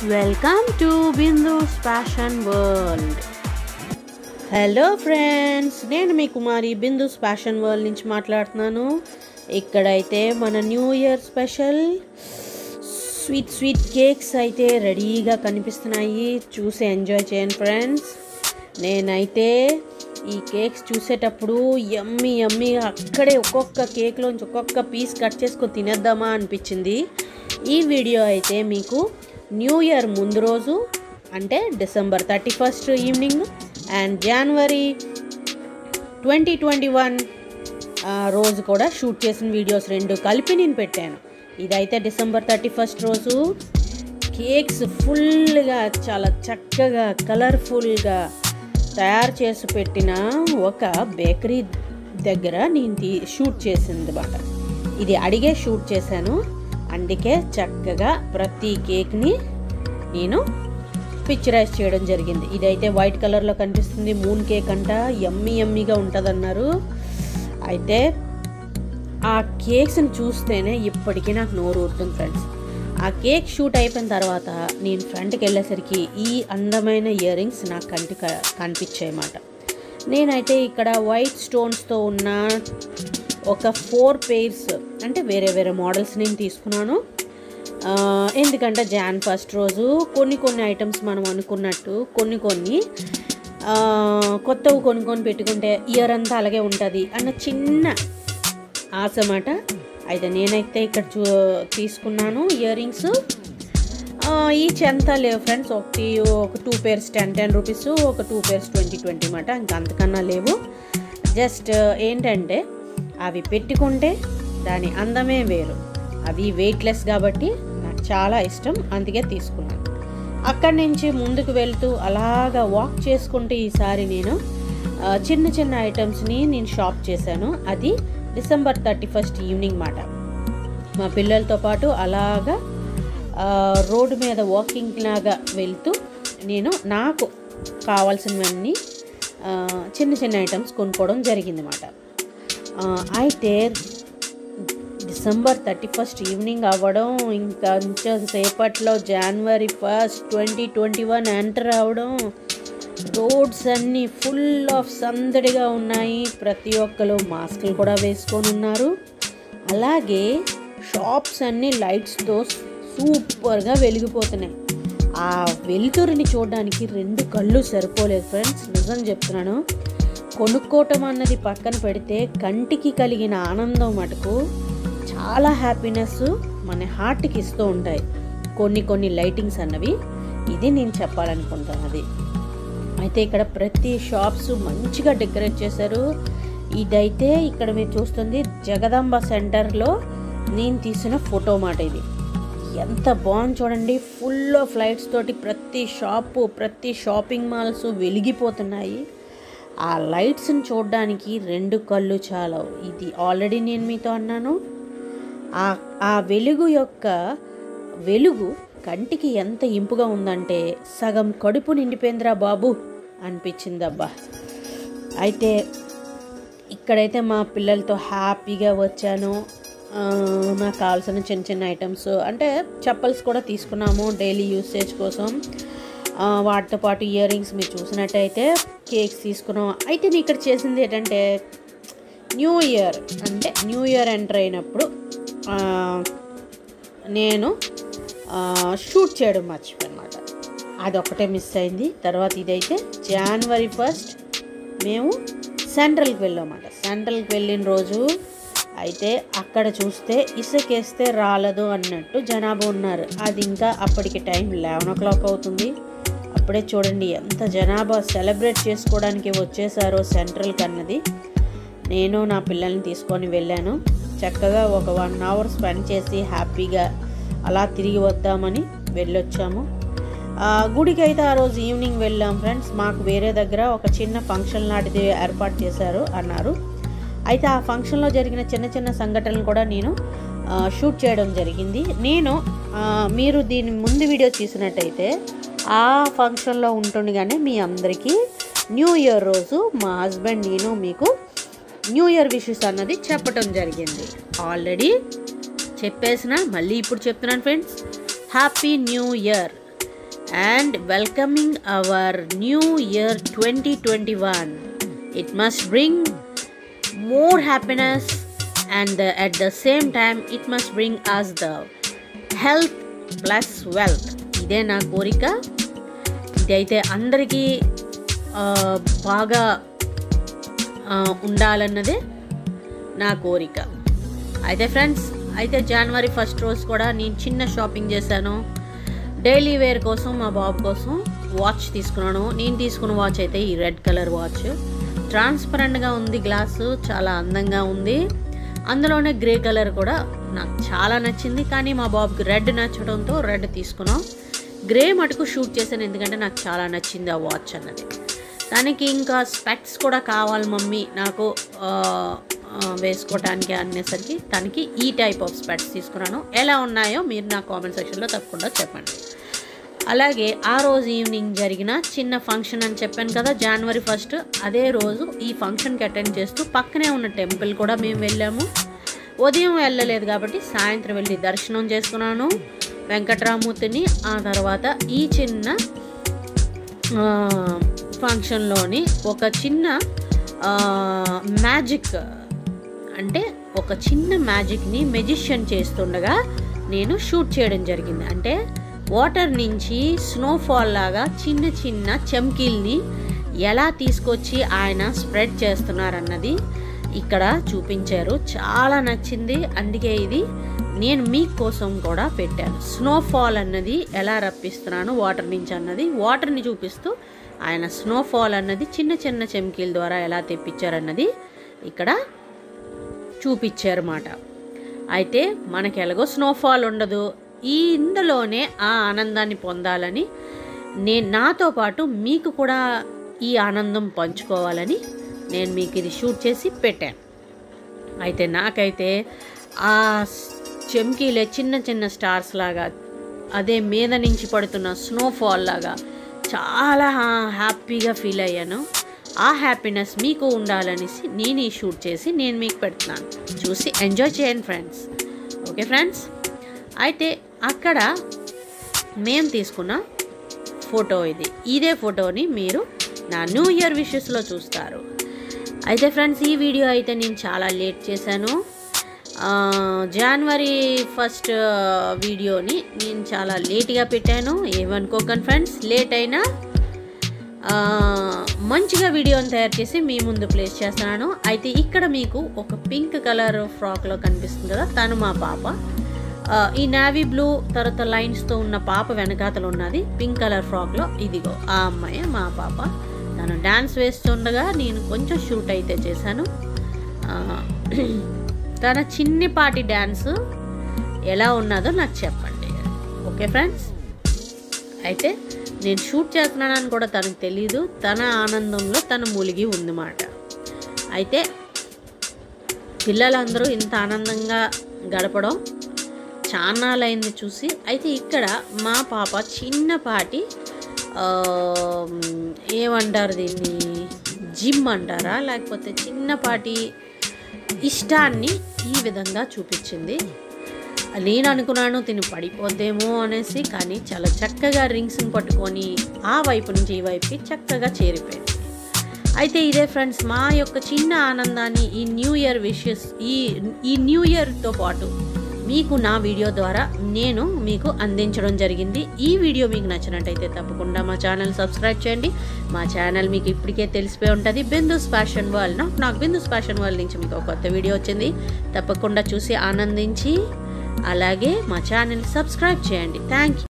Welcome to Bindus fashion world hello friends నేను మీ Kumari Bindus fashion world నుంచి మాట్లాడుతున్నాను ఇక్కడైతే మన new year special sweet sweet cakes అయితే రెడీగా కనిపిస్తున్నాయి చూసి ఎంజాయ్ చేయండి ఫ్రెండ్స్ నేనైతే ఈ కేక్స్ చూసేటప్పుడు యమ్మీ యమ్మీ అక్కడే ఒక్కొక్క కేక్లోంచి ఒక్కొక్క పీస్ కట్ చేసుకొని తినేద్దామా అనిపించింది ఈ వీడియో అయితే మీకు న్యూ ఇయర్ ముందు రోజు అంటే December thirty first evening and January twenty twenty one రోజు కూడా షూట్ చేసిన వీడియోస్ రెండు కలిపి నేను పెట్టాను ఇదైతే డిసెంబర్ థర్టీ ఫస్ట్ రోజు కేక్స్ ఫుల్గా చాలా చక్కగా కలర్ఫుల్గా తయారు చేసి పెట్టిన ఒక బేకరీ దగ్గర నేను తీ షూట్ చేసింది అనమాట ఇది అడిగే షూట్ చేశాను అందుకే చక్కగా ప్రతి కేక్ని నేను పిక్చరైజ్ చేయడం జరిగింది ఇదైతే వైట్ కలర్లో కనిపిస్తుంది మూన్ కేక్ అంట ఎమ్మి ఎమ్మిగా ఉంటుందన్నారు అయితే ఆ కేక్స్ని చూస్తేనే ఇప్పటికీ నాకు నోరు ఊరుతుంది ఫ్రెండ్స్ ఆ కేక్ షూట్ అయిపోయిన తర్వాత నేను ఫ్రంట్కి వెళ్ళేసరికి ఈ అందమైన ఇయర్ రింగ్స్ నాకు కంటి కనిపించాయి అన్నమాట నేనైతే ఇక్కడ వైట్ స్టోన్స్తో ఉన్న ఒక ఫోర్ పెయిర్స్ అంటే వేరే వేరే మోడల్స్ నేను తీసుకున్నాను ఆ, ఎందుకంటే జాన్ ఫస్ట్ రోజు కొన్ని కొన్ని ఐటమ్స్ మనం అనుకున్నట్టు కొన్ని కొన్ని ఆ, కొత్తవి కొనుక్కొని పెట్టుకుంటే ఇయర్ అంతా అలాగే ఉంటుంది అన్న చిన్న ఆశ మాట అయితే నేనైతే ఇక్కడ చూ తీసుకున్నాను ఇయర్ రింగ్స్ ఈచ్ ఎంత లేవు ఫ్రెండ్స్ ఒకటి ఒక two pairs ten ten rupees ఒక టూ పేర్స్ ట్వంటీ ట్వంటీ మాట ఇంకా అంతకన్నా లేవు జస్ట్ ఏంటంటే అవి పెట్టుకుంటే దాని అందమే వేరు అవి వెయిట్లెస్ కాబట్టి నాకు చాలా ఇష్టం అందుకే తీసుకున్నాను అక్కడి నుంచి ముందుకు వెళ్తూ అలాగా వాక్ చేసుకుంటూ ఈసారి నేను ఆ, చిన్న చిన్న ఐటమ్స్ని నేను షాప్ చేశాను అది డిసెంబర్ థర్టీ ఫస్ట్ ఈవినింగ్ మాట మా పిల్లలతో పాటు అలాగా ఆ, రోడ్డు మీద వాకింగ్ లాగా వెళ్తూ నేను నాకు కావాల్సినవన్నీ ఆ, చిన్న చిన్న ఐటమ్స్ కొనుక్కోవడం జరిగిందన్నమాట ఆ, అయితే డిసెంబర్ థర్టీ ఫస్ట్ ఈవినింగ్ అవ్వడం ఇంకా కొంచెం సేపట్లో January first twenty twenty one enter అవ్వడం రోడ్స్ అన్నీ ఫుల్ ఆఫ్ సందడిగా ఉన్నాయి ప్రతి ఒక్కరు మాస్కులు కూడా వేసుకొని ఉన్నారు అలాగే షాప్స్ అన్నీ లైట్స్తో సూపర్గా వెలిగిపోతున్నాయి ఆ వెలుతురిని చూడడానికి రెండు కళ్ళు సరిపోలేదు ఫ్రెండ్స్ నిజం చెప్తున్నాను కొనుక్కోవటం అన్నది పక్కన పెడితే కంటికి కలిగిన ఆనందం మటుకు చాలా హ్యాపీనెస్ మన హార్ట్కి ఇస్తూ ఉంటాయి కొన్ని కొన్ని లైటింగ్స్ అన్నవి ఇది నేను చెప్పాలనుకుంటున్నది అయితే ఇక్కడ ప్రతి షాప్స్ మంచిగా డెకరేట్ చేశారు ఇదైతే ఇక్కడ మీరు చూస్తుంది జగదాంబ సెంటర్లో నేను తీసిన ఫోటో మాట ఇది ఎంత బాగుంది చూడండి ఫుల్ ఆఫ్ లైట్స్ తోటి ప్రతి షాపు ప్రతి షాపింగ్ మాల్స్ వెలిగిపోతున్నాయి ఆ లైట్స్ని చూడడానికి రెండు కళ్ళు చాలవు ఇది ఆల్రెడీ నేను మీతో అన్నాను ఆ ఆ వెలుగు యొక్క వెలుగు కంటికి ఎంత ఇంపుగా ఉందంటే సగం కడుపు నిండిపోయిందిరా బాబు అనిపించిందబ్బా అయితే ఇక్కడైతే మా పిల్లలతో హ్యాపీగా వచ్చాను ఆ, నాకు కావాల్సిన చిన్న చిన్న ఐటమ్స్ అంటే చెప్పల్స్ కూడా తీసుకున్నాము డైలీ యూసేజ్ కోసం ఆ, వాటితో పాటు ఇయర్ రింగ్స్ మీరు చూసినట్టయితే కేక్స్ తీసుకున్నాం అయితే నేను ఇక్కడ చేసింది ఏంటంటే న్యూ ఇయర్ అంటే న్యూ ఇయర్ ఎంటర్ అయినప్పుడు ఆ, నేను ఆ, షూట్ చేయడం మర్చిపోయానమాట అదొక్కటే మిస్ అయింది తర్వాత ఇదైతే జనవరి ఫస్ట్ మేము సెంట్రల్కి వెళ్ళామన్నమాట సెంట్రల్కి వెళ్ళిన రోజు అయితే అక్కడ చూస్తే ఇసుకేస్తే రాలదు అన్నట్టు జనాభా ఉన్నారు అది ఇంకా అప్పటికి టైం లెవెన్ ఓ క్లాక్ అవుతుంది అప్పుడే చూడండి ఎంత జనాభా సెలబ్రేట్ చేసుకోవడానికి వచ్చేసారో సెంట్రల్కి అన్నది నేను నా పిల్లల్ని తీసుకొని వెళ్ళాను చక్కగా ఒక వన్ అవర్ స్పెండ్ చేసి హ్యాపీగా అలా తిరిగి వద్దామని వెళ్ళొచ్చాము ఆ, గుడికి అయితే ఆ రోజు ఈవినింగ్ వెళ్ళాం ఫ్రెండ్స్ మాకు వేరే దగ్గర ఒక చిన్న ఫంక్షన్ లాంటిది ఏర్పాటు చేశారు అన్నారు అయితే ఆ ఫంక్షన్లో జరిగిన చిన్న చిన్న సంఘటనలు కూడా నేను ఆ, షూట్ చేయడం జరిగింది నేను ఆ, మీరు దీని ముందు వీడియో చూసినట్టయితే ఆ ఫంక్షన్లో ఉంటుండగానే మీ అందరికీ న్యూ ఇయర్ రోజు మా హస్బెండ్ నేను మీకు న్యూ ఇయర్ విషెస్ అన్నది చెప్పటం జరిగింది ఆల్రెడీ చెప్పేసిన మళ్ళీ ఇప్పుడు చెప్తున్నాను friends happy new year and welcoming our new year 2021. It must bring more happiness and the, at the same time it must bring us the health plus wealth. ఇదే నా కోరిక ఇదైతే అందరికీ ఆ, బాగా ఆ, ఉండాలన్నదే నా కోరిక అయితే ఫ్రెండ్స్ అయితే జనవరి ఫస్ట్ రోజు కూడా నేను చిన్న షాపింగ్ చేశాను డైలీ వేర్ కోసం మా బాబు కోసం వాచ్ తీసుకున్నాను నేను తీసుకున్న వాచ్ అయితే ఈ రెడ్ కలర్ వాచ్ ట్రాన్స్పరెంట్గా ఉంది గ్లాసు చాలా అందంగా ఉంది అందులోనే గ్రే కలర్ కూడా నాకు చాలా నచ్చింది కానీ మా బాబుకి రెడ్ నచ్చడంతో రెడ్ తీసుకున్నాం గ్రే మటుకు షూట్ చేశాను ఎందుకంటే నాకు చాలా నచ్చింది ఆ వాచ్ అన్నది దానికి ఇంకా స్పెక్స్ కూడా కావాలి మమ్మీ నాకు ఆ, ఆ, వేసుకోవటానికి అనేసరికి తనకి ఈ టైప్ ఆఫ్ స్పెక్స్ తీసుకున్నాను ఎలా ఉన్నాయో మీరు నా కామెంట్ సెక్షన్లో తప్పకుండా చెప్పండి అలాగే ఆ రోజు ఈవినింగ్ జరిగిన చిన్న ఫంక్షన్ అని చెప్పాను కదా జనవరి ఫస్ట్ అదే రోజు ఈ ఫంక్షన్కి అటెండ్ చేస్తూ పక్కనే ఉన్న టెంపుల్ కూడా మేము వెళ్ళాము ఉదయం వెళ్ళలేదు కాబట్టి సాయంత్రం వెళ్ళి దర్శనం చేసుకున్నాను వెంకటరామూర్తిని ఆ తర్వాత ఈ చిన్న ఆ, ఫంక్షన్లోని ఒక చిన్న ఆ, మ్యాజిక్ అంటే ఒక చిన్న మ్యాజిక్ని మెజిషియన్ చేస్తుండగా నేను షూట్ చేయడం జరిగింది అంటే వాటర్ నుంచి స్నోఫాల్ లాగా చిన్న చిన్న చమ్కీల్ని ఎలా తీసుకొచ్చి ఆయన స్ప్రెడ్ చేస్తున్నారన్నది ఇక్కడ చూపించారు చాలా నచ్చింది అందుకే ఇది నేను మీకోసం కూడా పెట్టాను స్నోఫాల్ అన్నది ఎలా రప్పిస్తున్నాను వాటర్ నుంచి అన్నది వాటర్ని చూపిస్తూ ఆయన స్నోఫాల్ అన్నది చిన్న చిన్న చెమ్కీల ద్వారా ఎలా తెప్పించారన్నది ఇక్కడ చూపించారన్నమాట అయితే మనకి ఎలాగో స్నోఫాల్ ఉండదు ఈ ఇందులోనే ఆ ఆనందాన్ని పొందాలని నేను నాతో పాటు మీకు కూడా ఈ ఆనందం పంచుకోవాలని నేను మీకు ఇది షూట్ చేసి పెట్టాను అయితే నాకైతే ఆ చెమ్కీలే చిన్న చిన్న స్టార్స్ లాగా అదే మీద నుంచి పడుతున్న స్నోఫాల్ లాగా చాలా హ్యాపీగా ఫీల్ అయ్యాను ఆ హ్యాపీనెస్ మీకు ఉండాలనేసి నేను ఈ షూట్ చేసి నేను మీకు పెడుతున్నాను చూసి ఎంజాయ్ చేయండి ఫ్రెండ్స్ ఓకే ఫ్రెండ్స్ అయితే అక్కడ మేము తీసుకున్న ఫోటో ఇది ఇదే ఫోటోని మీరు నా న్యూ ఇయర్ విషెస్లో చూస్తారు అయితే ఫ్రెండ్స్ ఈ వీడియో అయితే నేను చాలా లేట్ చేశాను ఆ, జనవరి ఫస్ట్ వీడియోని నేను చాలా లేట్గా పెట్టాను ఏమనుకోకండి ఫ్రెండ్స్ లేట్ అయినా ఆ, మంచిగా వీడియోని తయారు చేసి మీ ముందు ప్లేస్ చేస్తున్నాను అయితే ఇక్కడ మీకు ఒక పింక్ కలర్ ఫ్రాక్లో కనిపిస్తుంది కదా తను మా పాప ఆ, ఈ నావీ బ్లూ తర్వాత లైన్స్తో ఉన్న పాప వెనకాతలు ఉన్నది పింక్ కలర్ ఫ్రాక్లో ఇదిగో ఆ అమ్మాయి మా పాప తను డ్యాన్స్ వేస్తుండగా నేను కొంచెం షూట్ అయితే చేశాను ఆ, తన చిన్నిపాటి డ్యాన్స్ ఎలా ఉన్నదో నాకు చెప్పండి ఓకే ఫ్రెండ్స్ అయితే నేను షూట్ చేస్తున్నానని కూడా తనకు తెలియదు తన ఆనందంలో తను మునిగి ఉందన్నమాట అయితే పిల్లలందరూ ఇంత ఆనందంగా గడపడం చాన్నాలైంది చూసి అయితే ఇక్కడ మా పాప చిన్నపాటి ఆ, ఏమంటారు దీన్ని జిమ్ అంటారా లేకపోతే చిన్నపాటి ఇష్టాన్ని ఈ విధంగా చూపించింది నేను అనుకున్నాను తిని పడిపోద్దేమో అనేసి కానీ చాలా చక్కగా రింగ్స్ని పట్టుకొని ఆ వైపు నుంచి ఈ వైపుకి చక్కగా చేరిపోయింది అయితే ఇదే ఫ్రెండ్స్ మా యొక్క చిన్న ఆనందాన్ని ఈ న్యూ ఇయర్ విషెస్ ఈ ఈ న్యూ ఇయర్తో పాటు మీకు నా వీడియో ద్వారా నేను మీకు అందించడం జరిగింది ఈ వీడియో మీకు నచ్చినట్టయితే తప్పకుండా మా ఛానల్ సబ్స్క్రైబ్ చేయండి మా ఛానల్ మీకు ఇప్పటికే తెలిసిపోయి ఉంటుంది బిందుస్ ఫ్యాషన్ వరల్డ్ నాకు నాకు బిందుస్ ఫ్యాషన్ వరల్డ్ నుంచి మీకు ఒక కొత్త వీడియో వచ్చింది తప్పకుండా చూసి ఆనందించి అలాగే మా ఛానల్ సబ్స్క్రైబ్ చేయండి థ్యాంక్ యూ